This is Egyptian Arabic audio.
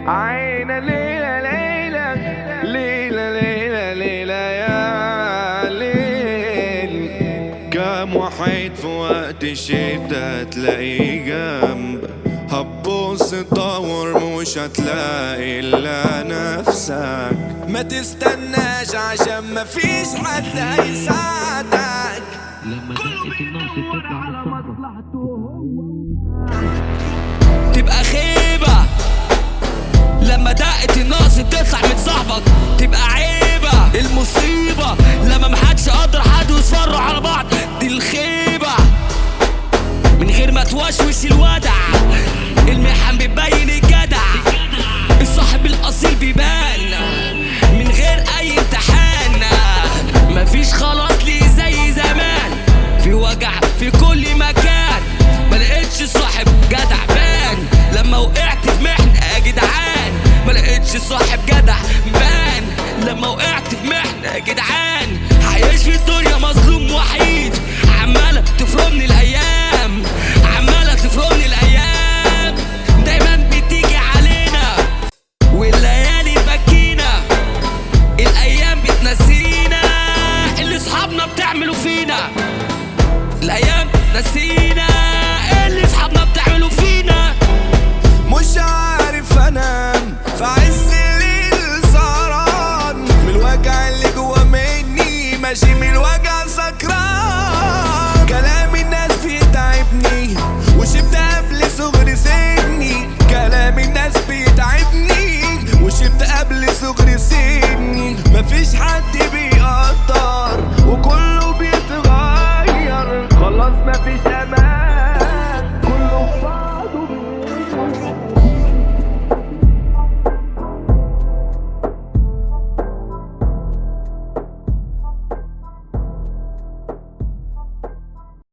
عينا ليلة ليلة ليلة ليلة ليلة يا ليل كم وحيد في وقت الشتا تلاقيه جنبك هتبص تدور مش هتلاقي الا نفسك ما تستناش عشان مفيش حد هيساعدك لما دقت الناصر تطلع للصحراء تبقى خيبة لما دقت الناس تطلع من صاحبك تبقى عيبة المصيبة لما محدش قادر حد ويصفروا على بعض دي الخيبة من غير ما توشوش الودع